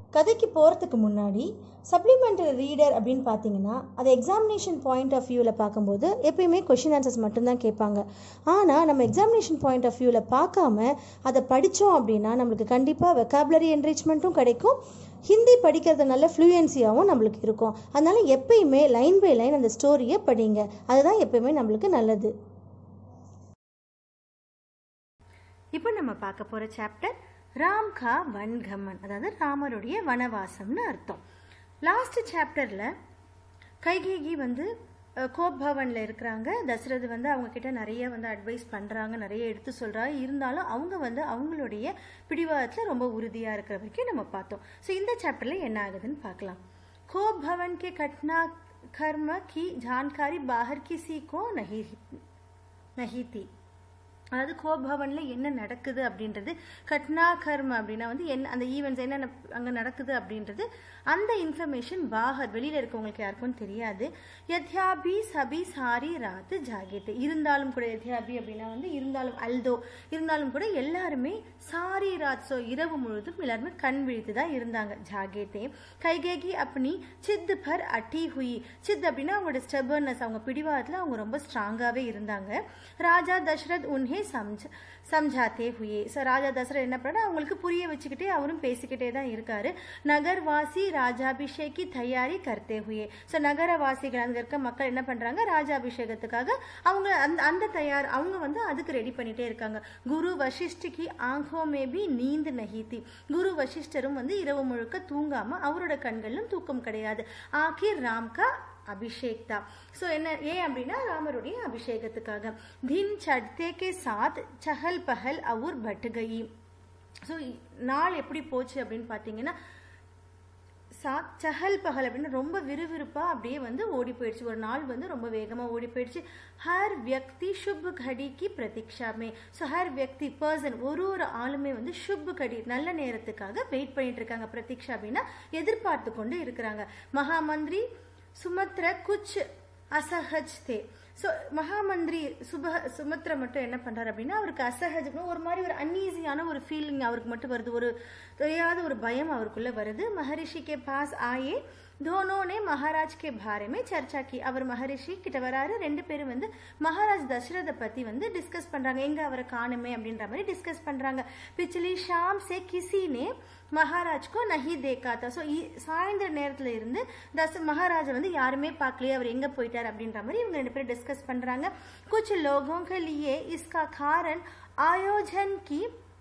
கதைக்கு போகிறதுக்கு முன்னாடி சப்ளிமெண்டரி ரீடர் அப்படின்னு பார்த்தீங்கன்னா அது எக்ஸாமினேஷன் பாயிண்ட் ஆஃப் வியூவில் பார்க்கும்போது எப்பயுமே கொஷின் ஆன்சர்ஸ் மட்டும்தான் கேட்பாங்க ஆனால் நம்ம எக்ஸாமினேஷன் பாயிண்ட் ஆஃப் வியூவில் பார்க்காம அதை படித்தோம் அப்படின்னா நம்மளுக்கு கண்டிப்பாக வெக்காபுலரி என்ரிச்மெண்ட்டும் கிடைக்கும் ஹிந்தி படிக்கிறது நல்ல ஃப்ளூயன்சியாகவும் நம்மளுக்கு இருக்கும் அதனால எப்பயுமே லைன் பை லைன் அந்த ஸ்டோரியை படிங்க அதுதான் எப்பயுமே நம்மளுக்கு நல்லது இப்போ நம்ம பார்க்க போகிற சாப்டர் ராம் கா வன்கமன் அதாவது ராமருடைய வனவாசம்னு அர்த்தம் லாஸ்ட் சாப்டரில் கைகேகி வந்து அஹ், கோப் பவனில் இருக்கிறாங்க தசரத் வந்து அவங்க கிட்ட நிறைய வந்து அட்வைஸ் பண்ணுறாங்க நிறைய எடுத்து சொல்கிறாங்க இருந்தாலும் அவங்க வந்து அவங்களுடைய பிடிவாதத்தில் ரொம்ப உறுதியாக இருக்கிற வரைக்கும் நம்ம பார்த்தோம் ஸோ இந்த சாப்டரில் என்ன ஆகுதுன்னு பார்க்கலாம் கோப் भवन के घटना कर्म की जानकारी बाहर किसी को नहीं नहीं थी அதாவது கோப் பவன்ல என்ன நடக்குது அப்படின்றது கட்னா கர்ம அப்படின்னா வந்து என்ன அந்த ஈவெண்ட்ஸ் என்ன அங்கே நடக்குது அப்படின்றது அந்த இன்ஃபர்மேஷன் பாகர் வெளியில இருக்கவங்களுக்கு யாருக்கும் தெரியாது யத்யாபி சபி சாரி ராத்து ஜாகேட்டு இருந்தாலும் கூட யத்யாபி அப்படின்னா வந்து இருந்தாலும் அல்தோ இருந்தாலும் கூட எல்லாருமே சாரி ராத் ஸோ இரவு முழுதும் எல்லாருமே கண் விழித்து தான் இருந்தாங்க ஜாகேட்டே கைகேகி அப்படி சித் பர் அட்டி ஹுயி சித் அப்படின்னா அவங்களோட ஸ்டெபர்னஸ் அவங்க பிடிவாதத்தில் அவங்க ரொம்ப ஸ்ட்ராங்காகவே இருந்தாங்க ராஜா தசரத் உன்ஹே சம்ஜ் சம்ஜாத்தே ஹுயே ஸோ ராஜா தசரத் என்ன பண்ணா அவங்களுக்கு புரிய வச்சுக்கிட்டே அவரும் பேசிக்கிட்டே தான் இருக்காரு நகர்வாசி ராஜாபிஷேகி தயாரி கர்த்தே ஹுயே ஸோ நகரவாசிகள் அங்கே இருக்க மக்கள் என்ன பண்றாங்க ராஜாபிஷேகத்துக்காக அவங்க அந்த அந்த தயார் அவங்க வந்து அதுக்கு ரெடி பண்ணிட்டே இருக்காங்க குரு வசிஷ்டிக்கு ஆங்கோ மேபி நீந்து நஹிதி குரு வசிஷ்டரும் வந்து இரவு முழுக்க தூங்காம அவரோட கண்களிலும் தூக்கம் கிடையாது ஆகிர் ராம்கா அபிஷேக் தான் ஸோ என்ன ஏன் அப்படின்னா ராமருடைய அபிஷேகத்துக்காக தின் சட்தே கே சாத் சஹல் பஹல் அவுர் பட்டுகயி ஸோ நாள் எப்படி போச்சு அப்படின்னு பார்த்தீங்கன்னா சா சஹல் பகல் அப்படின்னு ரொம்ப விறுவிறுப்பா அப்படியே வந்து ஓடி போயிடுச்சு ஒரு நாள் வந்து ரொம்ப வேகமா ஓடி போயிடுச்சு ஹர் வியக்தி சுப் கடிக்கு பிரதீட்சாமே ஸோ ஹர் வியக்தி பர்சன் ஒரு ஒரு ஆளுமே வந்து சுப் கடி நல்ல நேரத்துக்காக வெயிட் பண்ணிட்டு இருக்காங்க பிரதீட்சா அப்படின்னா எதிர்பார்த்து கொண்டு இருக்கிறாங்க மகாமந்திரி சுமத்ர குச் அசஹஜ் தே ஸோ மகாமந்திரி சுப சுமத்ரா மட்டும் என்ன பண்றாரு அப்படின்னா அவருக்கு அசஹஜ் ஒரு மாதிரி ஒரு அன்ஈஸியான ஒரு ஃபீலிங் அவருக்கு மட்டும் வருது ஒரு தெரியாத ஒரு பயம் அவருக்குள்ள வருது மகரிஷி கே பாஸ் ஆயே தோனோனே மகாராஜ் கே பாரமே சர்ச்சா கி அவர் மகரிஷி கிட்ட வராரு ரெண்டு பேரும் வந்து மகாராஜ் தசரதை பத்தி வந்து டிஸ்கஸ் பண்றாங்க எங்க அவரை காணுமே அப்படின்ற மாதிரி டிஸ்கஸ் பண்றாங்க பிச்சிலி ஷாம் சே கிசினே மகாராஜ்கோ நஹி தேக்காத்தா ஸோ சாயந்தர நேரத்துல இருந்து தச மகாராஜா வந்து யாருமே பார்க்கலையே அவர் எங்க போயிட்டார் அப்படின்ற மாதிரி இவங்க ரெண்டு பேரும் டிஸ்கஸ் பண்றாங்க குச் லோகோं के लिए इसका कारण आयोजन की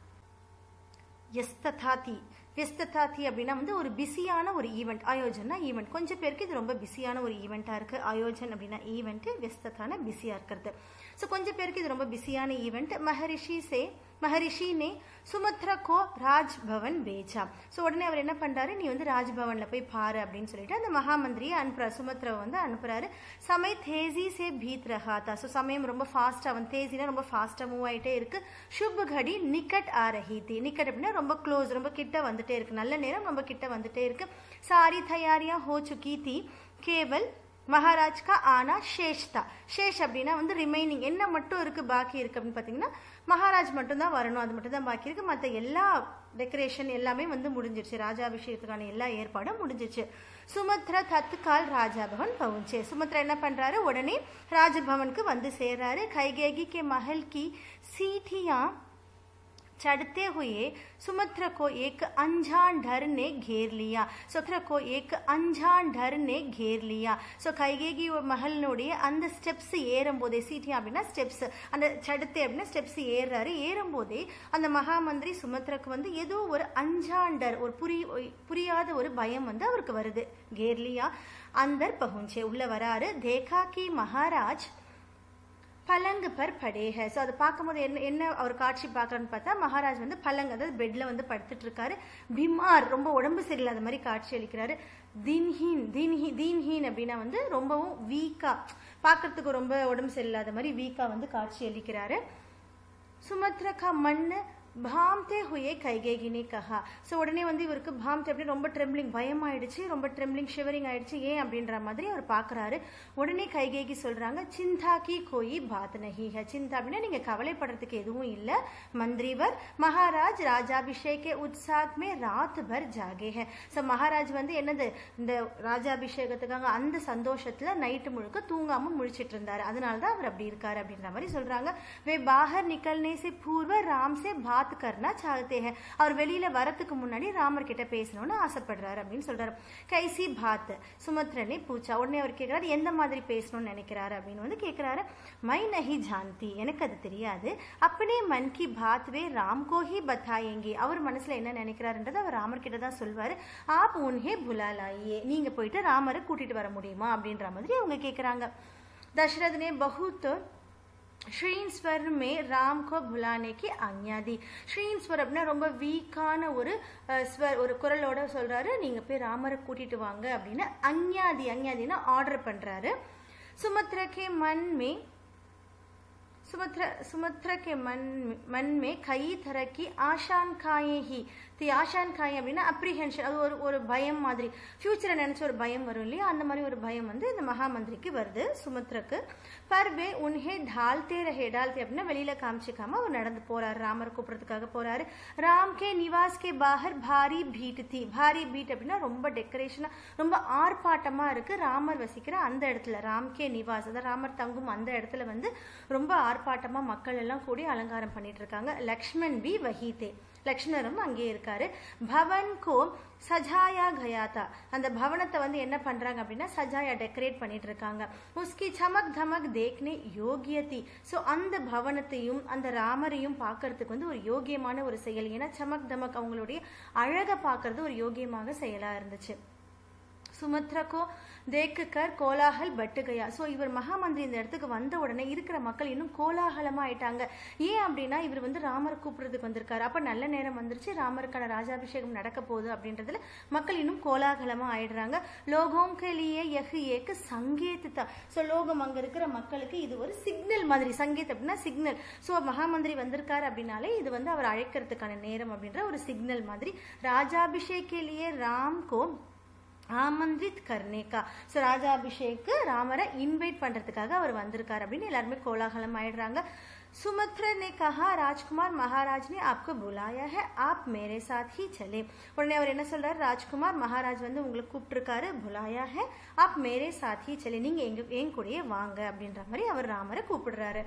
எஸ்ததாதி எஸ்ததாதி அப்படின்னா வந்து ஒரு பிஸியான ஒரு ஈவெண்ட் ஆயோஜனா ஈவெண்ட் கொஞ்சம் பேருக்கு இது ரொம்ப பிஸியான ஒரு ஈவெண்ட்டாக இருக்கு ஆயோஜன் அப்படின்னா ஈவெண்ட் வெஸ்தத்தான பிஸியாக இருக்கிறது ஸோ கொஞ்சம் பேருக்கு இது ரொம்ப பிஸியான ஈவெண்ட் மகரிஷி சே மகரிஷி நே சுமத்ரா கோ ராஜ்பவன் பேச்சா ஸோ உடனே அவர் என்ன பண்றாரு நீ வந்து ராஜ்பவன்ல போய் பாரு அப்படின்னு சொல்லிட்டு அந்த மகாமந்திரியை அனுப்புறாரு சுமத்ராவை வந்து அனுப்புறாரு சமய தேசி சே பீத் ரஹாத்தா ஸோ சமயம் ரொம்ப ஃபாஸ்டா அவன் தேசினா ரொம்ப ஃபாஸ்டா மூவ் ஆயிட்டே இருக்கு சுப் கடி நிக்கட் ஆ ரஹி தி நிக்கட் அப்படின்னா ரொம்ப க்ளோஸ் ரொம்ப கிட்ட வந்துட்டே இருக்கு நல்ல நேரம் ரொம்ப கிட்ட வந்துட்டே இருக்கு சாரி தயாரியா ஹோ சுக்கி தி கேவல் மகாராஜ் கா ஆனா ஷேஷ் தா ஷேஷ் அப்படின்னா வந்து ரிமைனிங் என்ன மட்டும் இருக்கு பாக்கி இருக்கு அப்படின்னு பாத்தீங்கன்னா மகாராஜ் மட்டும் தான் வரணும் அது மட்டும் தான் பாக்கி இருக்கு மற்ற எல்லா டெக்கரேஷன் எல்லாமே வந்து முடிஞ்சிருச்சு ராஜாபிஷேகத்துக்கான எல்லா ஏற்பாடும் முடிஞ்சிருச்சு சுமத்ரா தத்துக்கால் ராஜாபவன் பவுன்ச்சே சுமத்ரா என்ன பண்றாரு உடனே ராஜபவனுக்கு வந்து சேர்றாரு கைகேகி கே மஹல் கி சீட்டியா चढ़ते हुए सुमत्र को एक अनजान डर ने घेर लिया சுமத்ரா को एक அஞ்சான் डर ने घेर लिया ஸோ கைகேகி மகள்னுடைய அந்த ஸ்டெப்ஸ் ஏறும் போதே சீட்டியா அப்படின்னா ஸ்டெப்ஸ் அந்த சடுத்து அப்படின்னா ஸ்டெப்ஸ் ஏறுறாரு ஏறும் போதே அந்த மகாமந்திரி சுமத்ராக்கு வந்து ஏதோ ஒரு அஞ்சாண்டர் ஒரு புரி புரியாத ஒரு பயம் வந்து அவருக்கு வருது கேர்லியா அந்தர் பகுஞ்சே உள்ள வராரு தேகா கி மகாராஜ் பலங்கு பர் படே ஹே ஸோ அதை பார்க்கும்போது என்ன என்ன அவர் காட்சி பார்க்கறன்னு பார்த்தா மகாராஜ் வந்து பலங்கு அதாவது பெட்ல வந்து படுத்துட்டு இருக்காரு பிமார் ரொம்ப உடம்பு சரியில்லாத மாதிரி காட்சி அளிக்கிறாரு தின்ஹீன் தின்ஹி தீன்ஹீன் அப்படின்னா வந்து ரொம்பவும் வீக்கா பார்க்கறதுக்கு ரொம்ப உடம்பு சரியில்லாத மாதிரி வீக்கா வந்து காட்சி அளிக்கிறாரு சுமத்ரா கா மண் பாம்தே ஹுயே கைகேகினே கஹா ஸோ உடனே வந்து இவருக்கு பாம்தே அப்படி ரொம்ப ட்ரெம்லிங் பயம் ஆயிடுச்சு ரொம்ப ட்ரெம்லிங் ஷிவரிங் ஆயிடுச்சு ஏன் அப்படின்ற மாதிரி அவர் பார்க்குறாரு உடனே கைகேகி சொல்றாங்க சிந்தா கி கோயி பாத் நஹி ஹை சிந்தா அப்படின்னா நீங்க கவலைப்படுறதுக்கு எதுவும் இல்லை மந்திரிவர் மகாராஜ் ராஜாபிஷேக் உற்சாக் மே ராத் பர் ஜாகே ஹை ஸோ மகாராஜ் வந்து என்னது இந்த ராஜாபிஷேகத்துக்காக அந்த சந்தோஷத்துல நைட்டு முழுக்க தூங்காம முழிச்சிட்டு இருந்தாரு அதனால தான் அவர் அப்படி இருக்காரு அப்படின்ற மாதிரி சொல்றாங்க வே பாகர் நிக்கல்னே சே பூர்வ ராம் சே பாத் கர்னா சாகத்தே ஹை அவர் வெளியில வரத்துக்கு முன்னாடி ராமர் கிட்ட பேசணும்னு ஆசைப்படுறாரு அப்படின்னு சொல்றாரு கைசி பாத் சுமத்ரனே பூச்சா உடனே அவர் கேட்கிறாரு எந்த மாதிரி பேசணும்னு நினைக்கிறாரு அப்படின்னு வந்து கேட்கிறாரு மை நஹி ஜான்தி எனக்கு அது தெரியாது அப்பனே மன் கி பாத் வே ராம் கோ ஹி பத்தாயேங்கி அவர் மனசுல என்ன நினைக்கிறாருன்றது அவர் ராமர் கிட்ட தான் சொல்வாரு ஆப் உன்ஹே புலாலாயே நீங்க போயிட்டு ராமரை கூட்டிட்டு வர முடியுமா அப்படின்ற மாதிரி அவங்க கேட்குறாங்க தசரதனே பகுத் ஸ்ரீன் ஸ்வர் மே ராம் கோ புலானே கி ஆக்ஞா தி ஸ்ரீன் ஸ்வர் அப்படின்னா ரொம்ப வீக்கான ஒரு அஹ், ஸ்வர் ஒரு குரலோட சொல்றாரு நீங்க போய் ராமரை கூட்டிட்டு வாங்க அப்படின்னு அஞ்ஞாதி அஞ்ஞாதினா ஆர்டர் பண்றாரு சுமத்ரா கே மன் மே सुमत्र सुमत्र के मन मन में कई तरह की आशांकाएं ही தி ஆஷான்காய் அப்படின்னா அப்ரிஹென்ஷன் அது ஒரு ஒரு பயம் மாதிரி ஃபியூச்சரை நினைச்ச ஒரு பயம் வரும் இல்லையா அந்த மாதிரி ஒரு பயம் வந்து இந்த மகாமந்திரிக்கு வருது சுமத்ரக்கு பர்வே உன்ஹே டால்தே ரஹே டால்தே அப்படின்னா வெளியில காமிச்சிக்காம அவர் நடந்து போறாரு ராமர் கூப்பிடுறதுக்காக போறாரு ராம் கே நிவாஸ் கே பாகர் பாரி பீட் தி பாரி பீட் அப்படின்னா ரொம்ப டெக்கரேஷனா ரொம்ப ஆர்ப்பாட்டமா இருக்கு ராமர் வசிக்கிற அந்த இடத்துல ராம் கே நிவாஸ் அதாவது ராமர் தங்கும் அந்த இடத்துல வந்து ரொம்ப ஆர்ப்பாட்டமா மக்கள் எல்லாம் கூடி அலங்காரம் பண்ணிட்டு இருக்காங்க லக்ஷ்மண் பி வஹீதே லக்ஷ்மணரும் அங்கே இருக்காரு பவன் கோ சஜாயா கயாத்தா அந்த பவனத்தை வந்து என்ன பண்றாங்க அப்படின்னா சஜாயா டெக்கரேட் பண்ணிட்டு இருக்காங்க உஸ்கி சமக் தமக் தேக்னே யோகியதி ஸோ அந்த பவனத்தையும் அந்த ராமரையும் பார்க்கறதுக்கு வந்து ஒரு யோகியமான ஒரு செயல் ஏன்னா சமக் தமக் அவங்களுடைய அழகை பார்க்கறது ஒரு யோகியமாக செயலா இருந்துச்சு சுமத்ரா கோ தேக்கு கர் கோலாகல் பட்டு கயா ஸோ இவர் மகாமந்திரி இந்த இடத்துக்கு வந்த உடனே இருக்கிற மக்கள் இன்னும் கோலாகலமா ஆயிட்டாங்க ஏன் அப்படின்னா இவர் வந்து ராமரை கூப்பிடுறதுக்கு வந்திருக்காரு அப்ப நல்ல நேரம் வந்துருச்சு ராமருக்கான ராஜாபிஷேகம் நடக்க போகுது அப்படின்றதுல மக்கள் இன்னும் கோலாகலமா ஆயிடுறாங்க லோகம் கலியே எஹ் ஏக்கு சங்கேத் ஸோ லோகம் அங்க இருக்கிற மக்களுக்கு இது ஒரு சிக்னல் மாதிரி சங்கேத் அப்படின்னா சிக்னல் ஸோ மகாமந்திரி வந்திருக்காரு அப்படின்னாலே இது வந்து அவர் அழைக்கிறதுக்கான நேரம் அப்படின்ற ஒரு சிக்னல் மாதிரி ராஜாபிஷேக்கிலேயே ராம் கோ ஆமந்திரித் கர்னேகா ஸோ ராஜாபிஷேக்கு ராமரை இன்வைட் பண்றதுக்காக அவர் வந்திருக்காரு அப்படின்னு எல்லாருமே கோலாகலம் ஆயிடுறாங்க सुमत्र ने कहा राजकुमार महाराज ने आपको बुलाया है आप मेरे साथ ही चले உடனே அவர் என்ன சொல்றாரு ராஜ்குமார் மகாராஜ் வந்து உங்களை கூப்பிட்டுருக்காரு புலாயா ஹே ஆப் மேரே சாத் ஹி சலே நீங்க எங்க என் கூடயே வாங்க அப்படின்ற மாதிரி அவர் ராமரை கூப்பிடுறாரு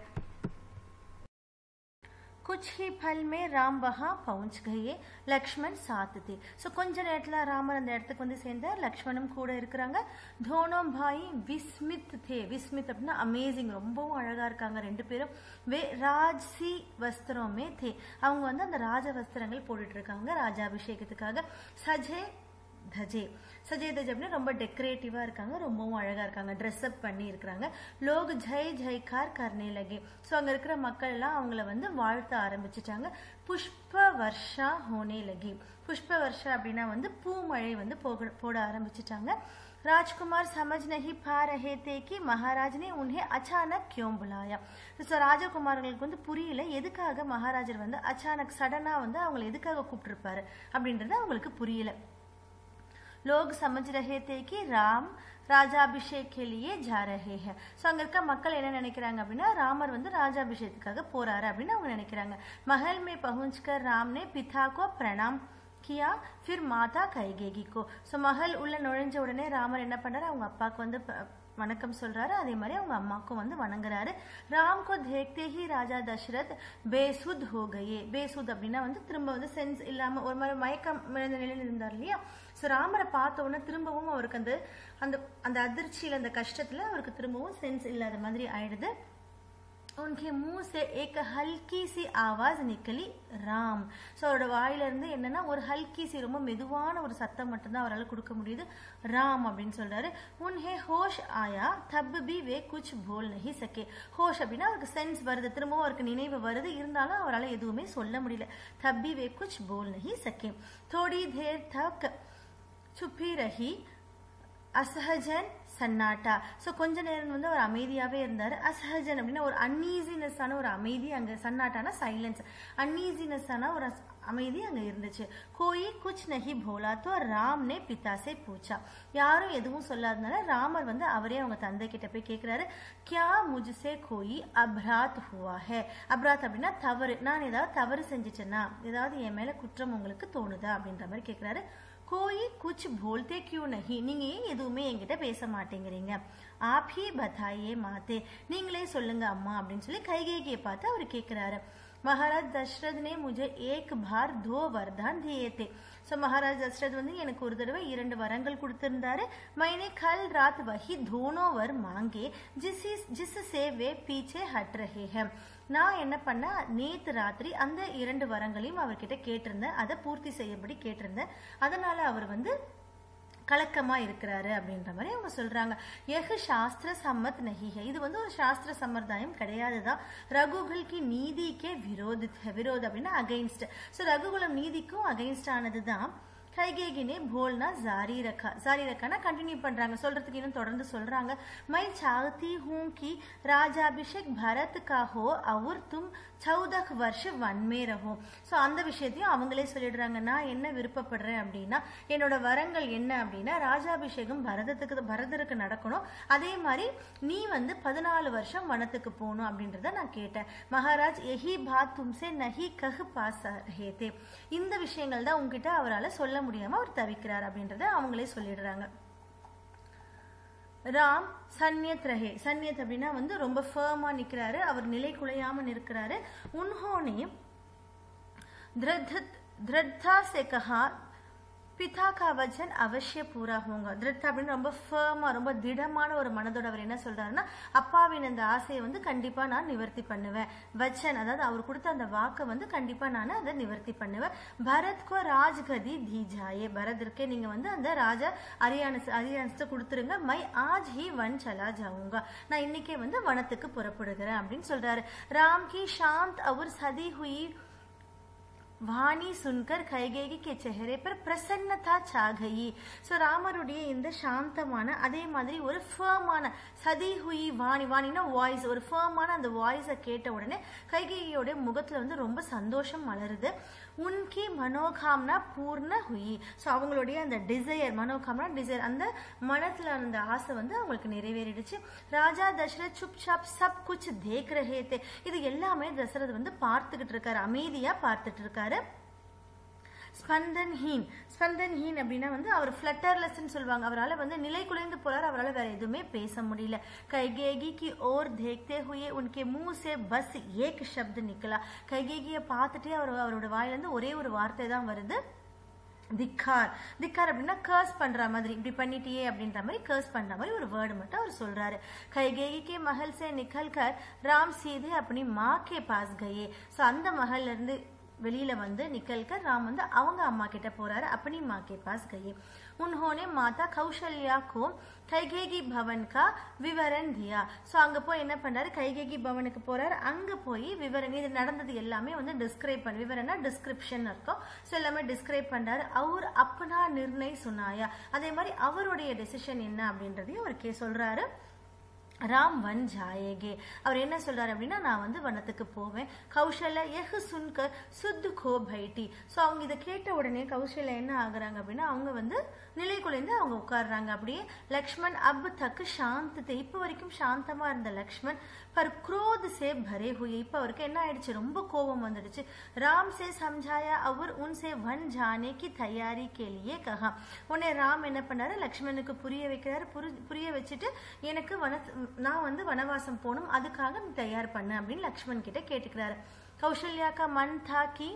कुछ ही फल में राम वहां पहुंच गए லக்ஷ்மண் சாத்து தே ஸோ கொஞ்ச நேரத்தில் ராமர் அந்த இடத்துக்கு வந்து சேர்ந்தார் லக்ஷ்மணும் கூட இருக்கிறாங்க தோனோம் பாய் விஸ்மித் தே விஸ்மித் அப்படின்னா அமேசிங் ரொம்பவும் அழகா இருக்காங்க ரெண்டு பேரும் வே ராஜ்சி வஸ்திரமே தே அவங்க வந்து அந்த ராஜ வஸ்திரங்கள் போட்டுட்டு இருக்காங்க ராஜாபிஷேகத்துக்காக சஜே தஜே சஜே தஜே அப்படின்னா ரொம்ப டெக்கரேட்டிவா இருக்காங்க ரொம்பவும் அழகா இருக்காங்க ட்ரெஸ் அப் பண்ணி இருக்கிறாங்க லோக் ஜெய் ஜெய்கார் கர்னே லகே ஸோ அங்க இருக்கிற மக்கள் எல்லாம் அவங்கள வந்து வாழ்த்த ஆரம்பிச்சிட்டாங்க புஷ்ப வர்ஷா ஹோனே லகி புஷ்ப வர்ஷா அப்படின்னா வந்து பூமழை வந்து போக போட ஆரம்பிச்சிட்டாங்க राजकुमार समझ नहीं पा रहे थे कि महाराज ने उन्हें अचानक क्यों बुलाया ஸோ ராஜகுமார்களுக்கு வந்து புரியல எதுக்காக மகாராஜர் வந்து அச்சானக் சடனா வந்து அவங்களை எதுக்காக கூப்பிட்டுருப்பாரு அப்படின்றது அவங்களுக்கு புரியல लोग समझ रहे थे कि राम ராஜாபிஷேக் கேலியே ஜா ரஹே ஹே ஸோ அங்கே இருக்க மக்கள் என்ன நினைக்கிறாங்க அப்படின்னா ராமர் வந்து ராஜாபிஷேகத்துக்காக போறாரு அப்படின்னு அவங்க நினைக்கிறாங்க மஹல் மே பहुंचकर ராம் ने पिता को प्रणाम கியா ஃபிர் மாதா கைகேகி கோ ஸோ மகள் உள்ள நுழைஞ்ச உடனே ராமர் என்ன பண்றாரு அவங்க அப்பாவுக்கு வந்து ப- வணக்கம் சொல்றாரு அதே மாதிரி அவங்க அம்மாக்கும் வந்து வணங்குறாரு ராம் கோ தேக்தே ஹி ராஜா தசரத் பேசுத் ஹோ கயே பேசுத் அப்படின்னா வந்து திரும்ப வந்து சென்ஸ் இல்லாம ஒரு மாதிரி மயக்கம் விழுந்த நிலையில் இருந்தார் இல்லையா ஸோ ராமரை பார்த்த உடனே திரும்பவும் அவருக்கு அந்த அந்த அந்த அதிர்ச்சியில அந்த கஷ்டத்துல அவருக்கு திரும்பவும் சென்ஸ் இல்லாத மாதிரி ஆயிடுது उनके मुंह से एक हल्की सी आवाज निकली ராம் ஸோ அவரோட வாயில இருந்து என்னன்னா ஒரு ஹல்கி சி ரொம்ப மெதுவான ஒரு சத்தம் மட்டும்தான் அவரால் கொடுக்க முடியுது ராம் அப்படின்னு சொல்றாரு உன்ஹே ஹோஷ் ஆயா தப் பி வே குச் போல் நஹி சக்கே ஹோஷ் அப்படின்னா அவருக்கு சென்ஸ் வருது திரும்பவும் அவருக்கு நினைவு வருது இருந்தாலும் அவரால் எதுவுமே சொல்ல முடியல தப்பி வே குச் போல் நஹி சக்கே थोड़ी देर तक छुपी रही असहजन சன்னாட்டா ஸோ கொஞ்ச நேரம் வந்து அவர் அமைதியாவே இருந்தார் அசஹஜன் அப்படின்னா ஒரு அன்ஈசினஸ்ஸான ஒரு அமைதி அங்க சன்னாட்டான சைலன்ஸ் அன்ஈசினஸ்ஸான ஒரு அஸ்- அமைதி அங்க இருந்துச்சு கோயி குச் நஹி போலா தோ ராம் நே பிதா சே பூச்சா யாரும் எதுவும் சொல்லாதனால ராமர் வந்து அவரே அவங்க தந்தை கிட்ட போய் கேக்குறாரு கியா முஜ்சே கோயி அப்ராத் ஹுவா ஹே அப்ராத் அப்படின்னா தவறு நான் ஏதாவது தவறு செஞ்சுட்டேன்னா ஏதாவது என் மேல குற்றம் உங்களுக்கு தோணுதா அப்படின்ற மாதிரி கேக்குறாரு கோயி குச் போல்தே கியூ நஹி நீங்க ஏன் எதுவுமே என்கிட்ட பேச மாட்டேங்கிறீங்க ஆப் ஹி பதாயே மாத்தே நீங்களே சொல்லுங்க அம்மா அப்படின்னு சொல்லி கைகேகியை பார்த்து அவர் கேக்குறாரு महाराज दशरथ ने मुझे एक बार दो वरदान दिए थे ஸோ மகாராஜ் தசரத் வந்து எனக்கு ஒரு தடவை இரண்டு வரங்கள் கொடுத்திருந்தாரு மைனே கல் ராத் வஹி தோனோ வர் மாங்கே ஜிஸ் ஜிஸ் சே வே பீச்சே ஹட் ரஹே ஹை நான் என்ன பண்ண நேத்து ராத்திரி அந்த இரண்டு வரங்களையும் அவர்கிட்ட கேட்டிருந்தேன் அதை பூர்த்தி செய்யபடி கேட்டிருந்தேன் அதனால அவர் வந்து கலக்கமா இருக்கிறாரு அப்படின்ற மாதிரி அவங்க சொல்றாங்க எஹ் சாஸ்திர சம்மத் நஹி ஹை இது வந்து ஒரு சாஸ்திர சம்பிரதாயம் கிடையாதுதான் ரகுகுல் கி நீதிக்கே விரோதி விரோத் அப்படின்னா அகைன்ஸ்ட் ஸோ ரகுகுலம் நீதிக்கும் அகைன்ஸ்ட் ஆனதுதான் கைகேகினே போல்னா ஜாரி ரக்கா ஜாரி ரக்கானா கண்டினியூ பண்றாங்க சொல்றதுக்கு இன்னும் தொடர்ந்து சொல்றாங்க மை சாகத்தி ஹூ கி ராஜாபிஷேக் பரத் கா ஹோ அவர் தும் சௌதக் வருஷ வன்மே ரஹோ ஸோ அந்த விஷயத்தையும் அவங்களே சொல்லிடுறாங்க நான் என்ன விருப்பப்படுறேன் அப்படின்னா என்னோட வரங்கள் என்ன அப்படின்னா ராஜாபிஷேகம் பரதத்துக்கு பரதருக்கு நடக்கணும் அதே மாதிரி நீ வந்து பதினாலு வருஷம் வனத்துக்கு போகணும் அப்படின்றத நான் கேட்டேன் மகாராஜ் எஹி பாத் தும்சே நஹி கஹ் பாஸ் ஹேதே இந்த விஷயங்கள் தான் உங்ககிட்ட அவரால் சொல்ல முடியாம அவர் தவிக்கிறார் அப்படின்றத அவங்களே சொல்லிடுறாங்க ராம் சன்யத் ரஹே சன்யத் அப்படின்னா வந்து ரொம்ப ஃபேமா நிக்கிறாரு அவர் நிலை குலையாம நிற்கிறாரு உன்ஹோனே திருத் திருத்தா से कहा பிதா கா வச்சன் அவசிய பூரா ஹோங்க திருத் அப்படின்னு ரொம்ப ஃபேமா ரொம்ப திடமான ஒரு மனதோட அவர் என்ன சொல்றாருன்னா அப்பாவின் அந்த ஆசையை வந்து கண்டிப்பா நான் நிவர்த்தி பண்ணுவேன் வச்சன் அதாவது அவர் கொடுத்த அந்த வாக்கை வந்து கண்டிப்பா நான் அதை நிவர்த்தி பண்ணுவேன் பரத்கோ ராஜ்கதி தீஜாயே பரதற்கே நீங்க வந்து அந்த ராஜா அரியானஸ் அரியானஸை கொடுத்துருங்க மை ஆஜ் ஹி வன் சலா ஜாவுங்க நான் இன்னைக்கே வந்து வனத்துக்கு புறப்படுகிறேன் அப்படின்னு சொல்றாரு ராம் கி சாந்த் அவர் சதி ஹுயி வாணி சுன்கர் கைகேகி கே செஹரே பர் பிரசன்னதா சாகயி ஸோ ராமருடைய இந்த சாந்தமான அதே மாதிரி ஒரு ஃபேமான சதி ஹுயி வாணி வாணினா வாய்ஸ் ஒரு ஃபேமான அந்த வாய்ஸை கேட்ட உடனே கைகேகியோட முகத்துல வந்து ரொம்ப சந்தோஷம் மலருது உன்கி மனோகாம்னா பூர்ண ஹுயி ஸோ அவங்களுடைய அந்த டிசையர் மனோகாம்னா டிசையர் அந்த மனசுல அந்த ஆசை வந்து அவங்களுக்கு நிறைவேறிடுச்சு ராஜா தசரத் சுப் சாப் சப் குச் தேக் ரஹே தே இது எல்லாமே தசரத் வந்து பார்த்துக்கிட்டு இருக்காரு அமைதியா பார்த்துட்டு இருக்காரு ஸ்பந்தன்ஹீன் ஸ்பந்தன்ஹீன் அப்படின்னா வந்து அவர் ஃபிளட்டர்லெஸ்ன்னு சொல்லுவாங்க அவரால் வந்து நிலை குலைந்து போறார் அவரால் வேற எதுவுமே பேச முடியல கைகேகி की ओर देखते हुए उनके मुंह से बस एक शब्द निकला கைகேகியை பார்த்துட்டே அவர் அவரோட வாயிலிருந்து ஒரே ஒரு வார்த்தை தான் வருது திக்கார் திக்கார் அப்படின்னா கர்ஸ் பண்ற மாதிரி இப்படி பண்ணிட்டியே அப்படின்ற மாதிரி கர்ஸ் பண்ற மாதிரி ஒரு வேர்டு மட்டும் அவர் சொல்றாரு கைகேகி கே மஹல் சே நிக்கல் கர் ராம் சீதே அப்படி மா கே பாஸ் கயே ஸோ அந்த மஹல்ல இருந்து வெளியில வந்து நிக்கல்கர் ராம் வந்து அவங்க அம்மா கிட்ட போறாரு அப்படி மா கே பாஸ் கயே उन्होंने माता कौशल्या को கைகேகி பவன் கா விவரன் தியா ஸோ அங்கே போய் என்ன பண்ணாரு கைகேகி பவனுக்கு போறாரு அங்கே போய் விவரன் இது நடந்தது எல்லாமே வந்து டிஸ்கிரைப் பண்ண விவரம்னா டிஸ்கிரிப்ஷன் இருக்கும் ஸோ எல்லாமே டிஸ்கிரைப் பண்றாரு அவர் அப்பனா நிர்ணய் சுனாயா அதே மாதிரி அவருடைய டெசிஷன் என்ன அப்படின்றதையும் அவர் கே சொல்றாரு ராம் வன் ஜாயேகே அவர் என்ன சொல்றாரு அப்படின்னா நான் வந்து வனத்துக்கு போவேன் கௌஷல்யா எஹ் சுன்கர் சுத்து கோ பைட்டி ஸோ அவங்க இதை கேட்ட உடனே கௌஷல்யா என்ன ஆகுறாங்க அப்படின்னா அவங்க வந்து நிலை குலைந்து அவங்க உட்கார்றாங்க அப்படியே லக்ஷ்மண் அப் தக்கு சாந்தத்தை இப்போ வரைக்கும் சாந்தமா இருந்த லக்ஷ்மண் பர் குரோத் சே பரே ஹுயே இப்போ அவருக்கு என்ன ஆயிடுச்சு ரொம்ப கோபம் வந்துடுச்சு ராம் சே சம்ஜாயா அவர் உன் சே வன் ஜானே கி தயாரி கேலியே கஹா உடனே ராம் என்ன பண்ணாரு லக்ஷ்மணுக்கு புரிய வைக்கிறாரு புரி- புரிய வச்சுட்டு எனக்கு வன நான் வந்து வனவாசம் போகணும் அதுக்காக நீ தயார் பண்ணு அப்படின்னு லக்ஷ்மண் கிட்ட கேட்டுக்கிறாரு கௌசல்யா கா மன் தா கி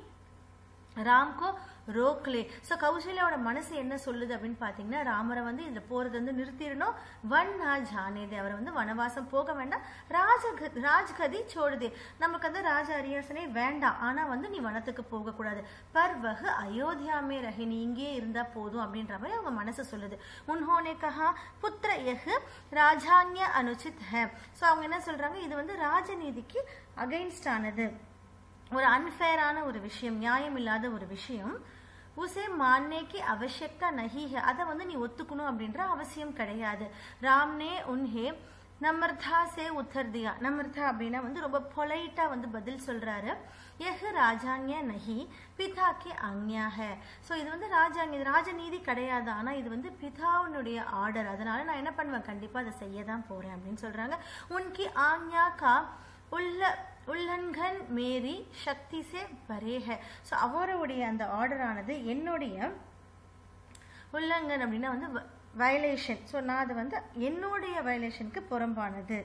ராம்கோ ரோக்லே ஸோ கௌசல்யாவோட மனசு என்ன சொல்லுது அப்படின்னு பார்த்தீங்கன்னா ராமரை வந்து இதில் போகிறது வந்து நிறுத்திடணும் வன் நா ஜானேதே அவரை வந்து வனவாசம் போக வேண்டாம் ராஜ ராஜ்கதி சோடுதே நமக்கு வந்து ராஜ அரியாசனே வேண்டாம் ஆனால் வந்து நீ வனத்துக்கு போகக்கூடாது பர் வகு அயோத்தியாமே ரஹி நீ இங்கேயே இருந்தால் போதும் அப்படின்ற மாதிரி அவங்க மனசு சொல்லுது உன்ஹோனே கஹா புத்திர எஹ் ராஜான்ய அனுச்சித் ஹே ஸோ அவங்க என்ன சொல்றாங்க இது வந்து ராஜநீதிக்கு அகைன்ஸ்ட் ஆனது ஒரு அன்ஃபேரான ஒரு விஷயம் நியாயம் இல்லாத ஒரு விஷயம் உசே மான்னேக்கு அவசியக்கா நஹி ஹை அதை வந்து நீ ஒத்துக்கணும் அப்படின்ற அவசியம் கிடையாது ராம்னே உன்ஹே நமர்தா சே உத்தர் தியா நமர்தா அப்படின்னா வந்து ரொம்ப பொலைட்டா வந்து பதில் சொல்றாரு எஹ் ராஜாங்கிய நஹி பிதா கே ஆக்ஞா ஹே ஸோ இது வந்து ராஜாங்க இது ராஜநீதி கிடையாது ஆனா இது வந்து பிதாவினுடைய ஆர்டர் அதனால நான் என்ன பண்ணுவேன் கண்டிப்பா அதை செய்ய தான் போறேன் அப்படின்னு சொல்றாங்க உன்கி ஆக்ஞா கா உள்ள உல்லன்கன் மேரி சக்தி சே பரே ஹே ஸோ அவருடைய அந்த ஆர்டரானது என்னுடைய உல்லங்கன் அப்படின்னா வந்து வயலேஷன் ஸோ நான் அது வந்து என்னுடைய வயலேஷனுக்கு புறம்பானது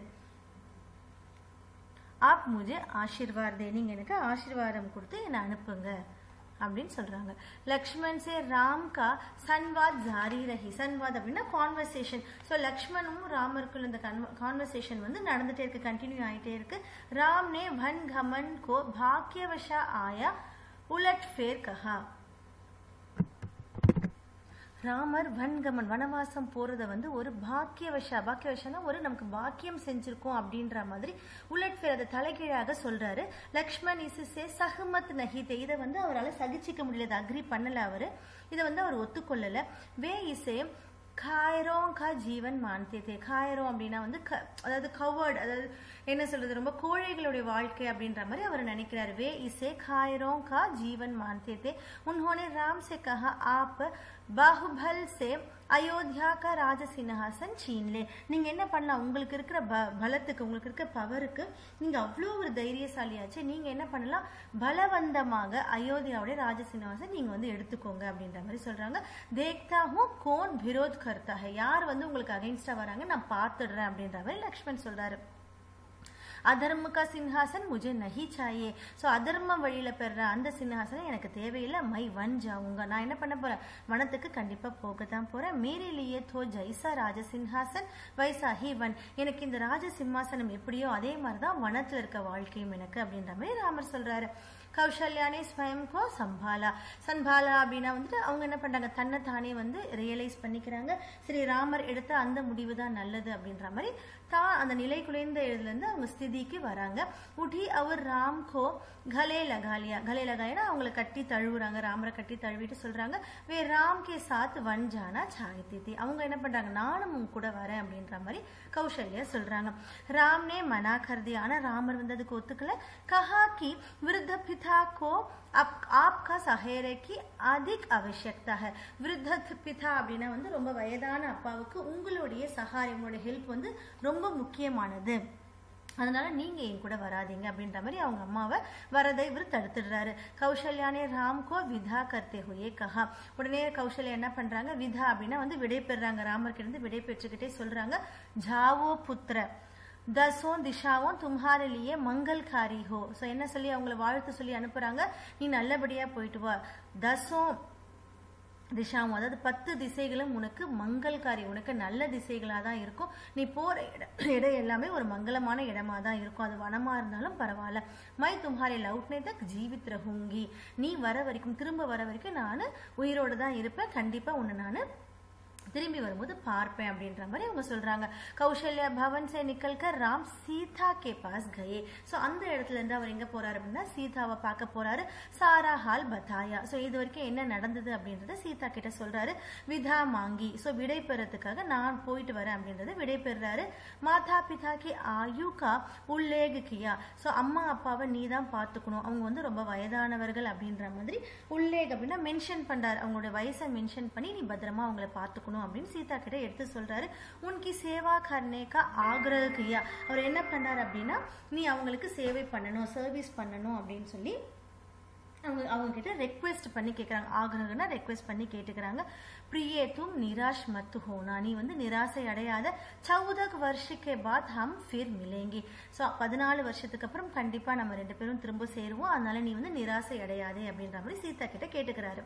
ஆப் முஜே ஆசீர்வாத் தே நீங்க எனக்கு ஆசீர்வாதம் கொடுத்து என்னை அனுப்புங்க அப்படின்னு சொல்றாங்க லக்ஷ்மண் சே ராம் கா சன்வாத் ஜாரி ரஹி சன்வாத் அப்படின்னா கான்வர்சேஷன் ஸோ லக்ஷ்மணும் ராமருக்குள்ள இந்த கான்வர்சேஷன் வந்து நடந்துட்டே இருக்கு கண்டினியூ ஆயிட்டே இருக்கு ராம் நே வன் கமன் கோ பாக்கியவஷா ஆயா உலட் ஃபேர் கஹா ராமர் வன்கமன் வனவாசம் போறத வந்து ஒரு பாக்கியவசா பாக்கியவசனா ஒரு நமக்கு பாக்கியம் செஞ்சிருக்கோம் அப்படின்ற மாதிரி உலட் ஃபேர் அதை தலைகீழாக சொல்றாரு லக்ஷ்மண் இசுசே சஹமத் நஹிதே இதை வந்து அவரால் சகிச்சிக்க முடியல அக்ரி பண்ணல அவரு இதை வந்து அவர் ஒத்துக்கொள்ளல வே இசே காயரோம் கா ஜீவன் மான்தே தே காயரோம் அப்படின்னா வந்து க அதாவது கவர்டு அதாவது என்ன சொல்றது ரொம்ப கோழைகளுடைய வாழ்க்கை அப்படின்ற மாதிரி அவர் நினைக்கிறாரு வே இசே காயரோம் கா ஜீவன் மான்தே தே உன்ஹோனே ராம் से कहा आप பாகுபல் சே அயோத்தியா கா ராஜ சின்ஹாசன் சீன்லே நீங்க என்ன பண்ணலாம் உங்களுக்கு இருக்கிற ப பலத்துக்கு உங்களுக்கு இருக்கிற பவருக்கு நீங்க அவ்வளோ ஒரு தைரியசாலியாச்சு நீங்க என்ன பண்ணலாம் பலவந்தமாக அயோத்தியாவுடைய ராஜ சின்ஹாசன் நீங்க வந்து எடுத்துக்கோங்க அப்படின்ற மாதிரி சொல்றாங்க தேக்தா ஹூ கோன் விரோத் கர்த்தா ஹை யார் வந்து உங்களுக்கு அகைன்ஸ்டா வராங்க நான் பார்த்துடுறேன் அப்படின்ற மாதிரி லக்ஷ்மண் சொல்றாரு அதர்ம கா சின்ஹாசன் முஜே நஹி சாயே ஸோ அதர்ம வழியில பெற அந்த சின்ஹாசனம் எனக்கு தேவையில்லை மை வன் ஜாவுங்க நான் என்ன பண்ண போறேன் வனத்துக்கு கண்டிப்பா போக தான் போறேன் மேரே லியே தோ ஜைசா ராஜ சின்ஹாசன் வைசா ஹி வன் எனக்கு இந்த ராஜ சிம்மாசனம் எப்படியோ அதே மாதிரி தான் வனத்துல இருக்க வாழ்க்கையும் எனக்கு அப்படின்ற மாதிரி ராமர் சொல்றாரு கௌசல்யானே ஸ்வயம் கோ சம்பாலா சம்பாலா அப்படின்னா வந்துட்டு அவங்க என்ன பண்றாங்க தன்னை தானே வந்து ரியலைஸ் பண்ணிக்கிறாங்க சரி ராமர் எடுத்த அந்த முடிவு தான் நல்லது அப்படின்ற மாதிரி தான் அந்த நிலை குலைந்த இதுல இருந்து அவங்க ஸ்திதிக்கு வராங்க உடி அவர் ராம் கோ கலே லகாலியா கலே லகாலியா அவங்களை கட்டி தழுவுறாங்க ராமரை கட்டி தழுவிட்டு சொல்றாங்க வே ராம் கே சாத் வன் ஜானா சாகித்தி அவங்க என்ன பண்றாங்க நானும் உங்க கூட வரேன் அப்படின்ற மாதிரி கௌசல்யா சொல்றாங்க ராம்னே மனா கருதி ஆனா ராமர் வந்து அதுக்கு ஒத்துக்கல கஹா கி விருத்த பிதா கோ அப் ஆப்கா சஹேரே கி அதிக் அவசியக்தா ஹை விருத்த பிதா அப்படின்னா வந்து ரொம்ப வயதான அப்பாவுக்கு உங்களுடைய சகாயம் உங்களுடைய ஹெல்ப் வந்து ரொம்ப முக்கியமானது அதனால நீங்க என் கூட வராதீங்க அப்படின்ற மாதிரி அவங்க அம்மாவை வரதை இவர் தடுத்துடுறாரு கௌசல்யானே ராம் கோ விதா கர்த்தே ஹுயே கஹா உடனே கௌசல்யா என்ன பண்றாங்க விதா அப்படின்னா வந்து விடை பெறுறாங்க ராமர்கிட்ட இருந்து விடை பெற்றுக்கிட்டே சொல்றாங்க ஜாவோ புத்திர தசோம் திஷாவும் தும்ஹார லியே மங்கல்காரி ஹோ ஸோ என்ன சொல்லி அவங்கள வாழ்த்து சொல்லி அனுப்புறாங்க நீ நல்லபடியா போயிட்டு வா தசோம் திஷாவும் அதாவது பத்து திசைகளும் உனக்கு மங்கள்காரி உனக்கு நல்ல திசைகளாக தான் இருக்கும் நீ போற இடம் இடம் எல்லாமே ஒரு மங்களமான இடமா தான் இருக்கும் அது வனமா இருந்தாலும் பரவாயில்ல மை தும்ஹாரே லவுட்னே தக் ஜீவித் ரஹுங்கி நீ வர வரைக்கும் திரும்ப வர வரைக்கும் நான் உயிரோடு தான் இருப்பேன் கண்டிப்பா உன்னை நான் திரும்பி வரும்போது பார்ப்பேன் அப்படின்ற மாதிரி அவங்க சொல்றாங்க கௌசல்யா பவன் சே நிக்கல்கர் ராம் சீதா கே பாஸ் கயே ஸோ அந்த இடத்துல இருந்து அவர் எங்க போறாரு அப்படின்னா சீதாவை பார்க்க போறாரு சாரா ஹால் பதாயா ஸோ இது வரைக்கும் என்ன நடந்தது அப்படின்றத சீதா கிட்ட சொல்றாரு விதா மாங்கி ஸோ விடை பெறத்துக்காக நான் போயிட்டு வரேன் அப்படின்றத விடை பெறுறாரு மாதா பிதா கி ஆயுகா உல்லேக் கியா ஸோ அம்மா அப்பாவை நீ தான் பார்த்துக்கணும் அவங்க வந்து ரொம்ப வயதானவர்கள் அப்படின்ற மாதிரி உல்லேக் அப்படின்னா மென்ஷன் பண்றாரு அவங்களோட வயசை மென்ஷன் பண்ணி நீ பத்திரமா அவங்கள பார்த்துக்கணும் அப்படின்னு சீதா கிட்ட எடுத்து சொல்றாரு உன்கி சேவா கர்னேக்கா ஆக்ரக கியா அவர் என்ன பண்றாரு அப்படின்னா நீ அவங்களுக்கு சேவை பண்ணணும் சர்வீஸ் பண்ணணும் அப்படின்னு சொல்லி அவங்க அவங்க கிட்ட ரெக்வெஸ்ட் பண்ணி கேட்குறாங்க ஆக்ரகனா ரெக்வெஸ்ட் பண்ணி கேட்டுக்கிறாங்க பிரியே தும் நிராஷ் மத்து ஹோனா நீ வந்து நிராசை அடையாத சௌதக் வருஷக்கே பாத் ஹம் ஃபிர் மிலேங்கி ஸோ பதினாலு வருஷத்துக்கு அப்புறம் கண்டிப்பா நம்ம ரெண்டு பேரும் திரும்ப சேருவோம் அதனால நீ வந்து நிராசை அடையாதே அப்படின்ற மாதிரி சீதா கிட்ட கேட்டுக்கிறாரு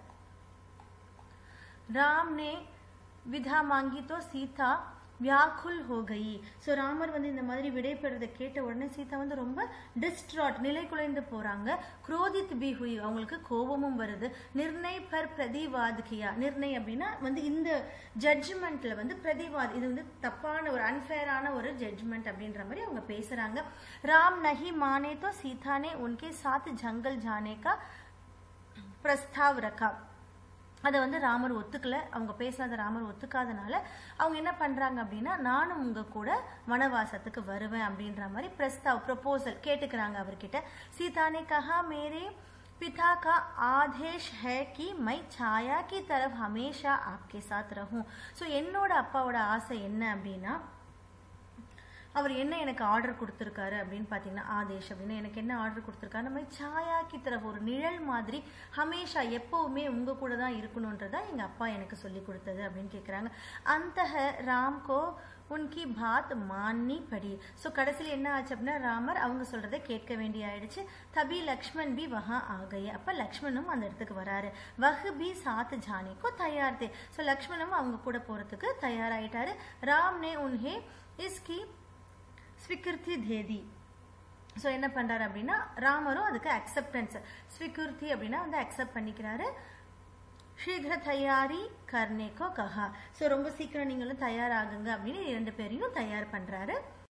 ராம் நே விதா மாங்கி தோ சீதா வியாக்குல் ஹோ கயி ஸோ ராமர் வந்து இந்த மாதிரி விடை பெறதை கேட்ட உடனே சீதா வந்து ரொம்ப டிஸ்ட்ராட் நிலை குலைந்து போறாங்க குரோதித் பி ஹுய் அவங்களுக்கு கோபமும் வருது நிர்ணய் பர் பிரதிவாத் கியா நிர்ணய் அப்படின்னா வந்து இந்த ஜட்ஜ்மெண்ட்ல வந்து பிரதிவாத் இது வந்து தப்பான ஒரு அன்ஃபேரான ஒரு ஜட்ஜ்மெண்ட் அப்படின்ற மாதிரி அவங்க பேசுறாங்க ராம் நஹி மானே தோ சீதா ने उनके साथ जंगल जाने का प्रस्ताव रखा அதை வந்து ராமர் ஒத்துக்கல அவங்க பேசாத ராமர் ஒத்துக்காதனால அவங்க என்ன பண்றாங்க அப்படின்னா நானும் உங்க கூட வனவாசத்துக்கு வருவேன் அப்படின்ற மாதிரி பிரஸ்தாவ் ப்ரொபோசல் கேட்டுக்கிறாங்க அவர்கிட்ட சீதானே கஹா மேரே पिता का आदेश है कि मैं छाया की तरफ हमेशा आपके साथ रहूं ஸோ என்னோட அப்பாவோட ஆசை என்ன அப்படின்னா அவர் என்ன எனக்கு ஆர்டர் கொடுத்துருக்காரு அப்படின்னு பார்த்தீங்கன்னா ஆதேஷ் அப்படின்னு எனக்கு என்ன ஆர்டர் கொடுத்துருக்காரு நம்ம சாயாக்கி தரப்பு ஒரு நிழல் மாதிரி ஹமேஷா எப்பவுமே உங்க கூட தான் இருக்கணுன்றதா எங்க அப்பா எனக்கு சொல்லி கொடுத்தது அப்படின்னு கேட்குறாங்க அந்த ராம்கோ உன்கி பாத் மான்னி படி ஸோ கடைசியில் என்ன ஆச்சு அப்படின்னா ராமர் அவங்க சொல்றதை கேட்க வேண்டிய ஆயிடுச்சு தபி லக்ஷ்மண் பி வஹா ஆகையே அப்ப லக்ஷ்மணும் அந்த இடத்துக்கு வராரு வஹ் பி சாத் ஜானிக்கோ தயார் தே ஸோ லக்ஷ்மணும் அவங்க கூட போறதுக்கு தயாராயிட்டாரு ராம் நே உன்ஹே இஸ்கி ஸ்வீகிருத்தி தேதி ஸோ என்ன பண்றாரு அப்படின்னா ராமரும் அதுக்கு அக்செப்டன்ஸ் ஸ்வீகிருத்தி அப்படின்னா வந்து அக்செப்ட் பண்ணிக்கிறாரு சீக்கிர தயாரி கர்னேக்கோ கஹா ஸோ ரொம்ப சீக்கிரம் நீங்களும் தயாராகுங்க அப்படின்னு இரண்டு பேரையும் தயார் பண்றாரு